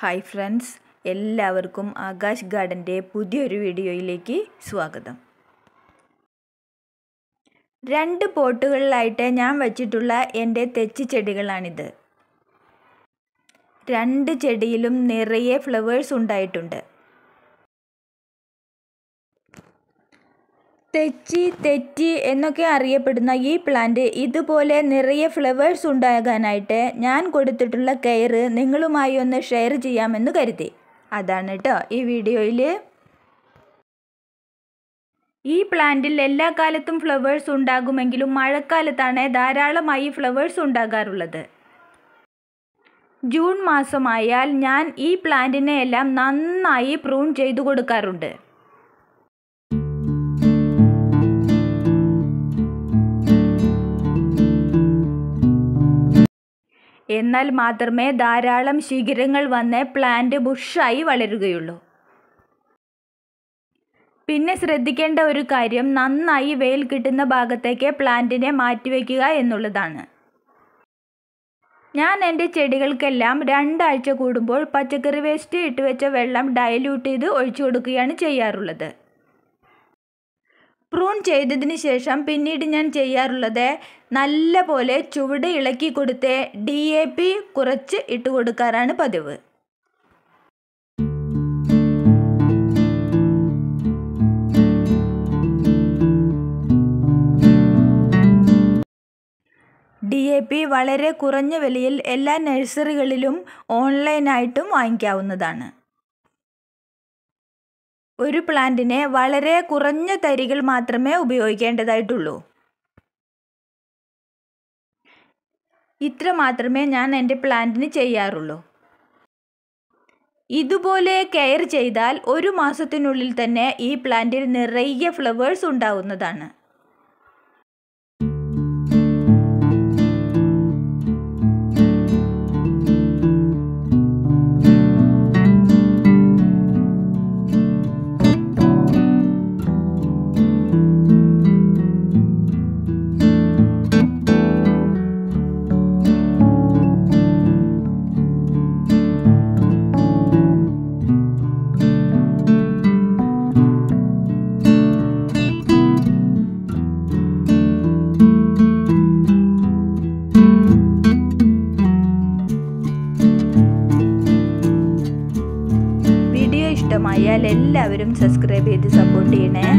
hi friends എല്ലാവർക്കും ആകാശ് ഗാർഡൻ്റെ പുതിയൊരു വീഡിയോയിലേക്ക് സ്വാഗതം രണ്ട് പോട്ടുകളിലായിട്ട് ഞാൻ വച്ചിട്ടുള്ള എൻ്റെ തെച്ചി ചെടികളാണിത് രണ്ട് ചെടിയിലും നിറയെ ഫ്ലവേഴ്സ് ഉണ്ടായിട്ടുണ്ട് തെച്ചി തെറ്റി എന്നൊക്കെ അറിയപ്പെടുന്ന ഈ പ്ലാന്റ് ഇതുപോലെ നിറയെ ഫ്ലവേഴ്സ് ഉണ്ടാകാനായിട്ട് ഞാൻ കൊടുത്തിട്ടുള്ള കെയർ നിങ്ങളുമായി ഒന്ന് ഷെയർ ചെയ്യാമെന്ന് കരുതി അതാണ് കേട്ടോ ഈ വീഡിയോയിൽ ഈ പ്ലാന്റിൽ എല്ലാ കാലത്തും ഫ്ലവേഴ്സ് ഉണ്ടാകുമെങ്കിലും മഴക്കാലത്താണ് ധാരാളമായി ഫ്ലവേഴ്സ് ഉണ്ടാകാറുള്ളത് ജൂൺ മാസമായാൽ ഞാൻ ഈ പ്ലാന്റിനെ എല്ലാം നന്നായി പ്രൂൺ ചെയ്തു കൊടുക്കാറുണ്ട് എന്നാൽ മാത്രമേ ധാരാളം ശിഖരങ്ങൾ വന്ന് പ്ലാന്റ് ബുഷായി വളരുകയുള്ളൂ പിന്നെ ശ്രദ്ധിക്കേണ്ട ഒരു കാര്യം നന്നായി വെയിൽ കിട്ടുന്ന ഭാഗത്തേക്ക് പ്ലാന്റിനെ മാറ്റിവെക്കുക എന്നുള്ളതാണ് ഞാൻ എൻ്റെ ചെടികൾക്കെല്ലാം രണ്ടാഴ്ച കൂടുമ്പോൾ പച്ചക്കറി വേസ്റ്റ് ഇട്ട് വെച്ച വെള്ളം ഡയല്യൂട്ട് ചെയ്ത് ഒഴിച്ചു കൊടുക്കുകയാണ് ചെയ്യാറുള്ളത് പ്രൂൺ ചെയ്തതിന് ശേഷം പിന്നീട് ഞാൻ ചെയ്യാറുള്ളത് നല്ല പോലെ ചുവട് ഇളക്കി കൊടുത്ത് ഡി എ പി കുറച്ച് ഇട്ട് കൊടുക്കാറാണ് പതിവ് ഡി എ പി വളരെ കുറഞ്ഞ വിലയിൽ എല്ലാ നഴ്സറികളിലും ഓൺലൈനായിട്ടും വാങ്ങിക്കാവുന്നതാണ് ഒരു പ്ലാന്റിനെ വളരെ കുറഞ്ഞ തരികൾ മാത്രമേ ഉപയോഗിക്കേണ്ടതായിട്ടുള്ളൂ ഇത്ര മാത്രമേ ഞാൻ എൻ്റെ പ്ലാന്റിന് ചെയ്യാറുള്ളൂ ഇതുപോലെ കെയർ ചെയ്താൽ ഒരു മാസത്തിനുള്ളിൽ തന്നെ ഈ പ്ലാന്റിൽ നിറയെ ഫ്ലവേഴ്സ് ഉണ്ടാവുന്നതാണ് വീഡിയോ ഇഷ്ടമായാൽ എല്ലാവരും സബ്സ്ക്രൈബ് ചെയ്ത് സപ്പോർട്ട് ചെയ്യണേ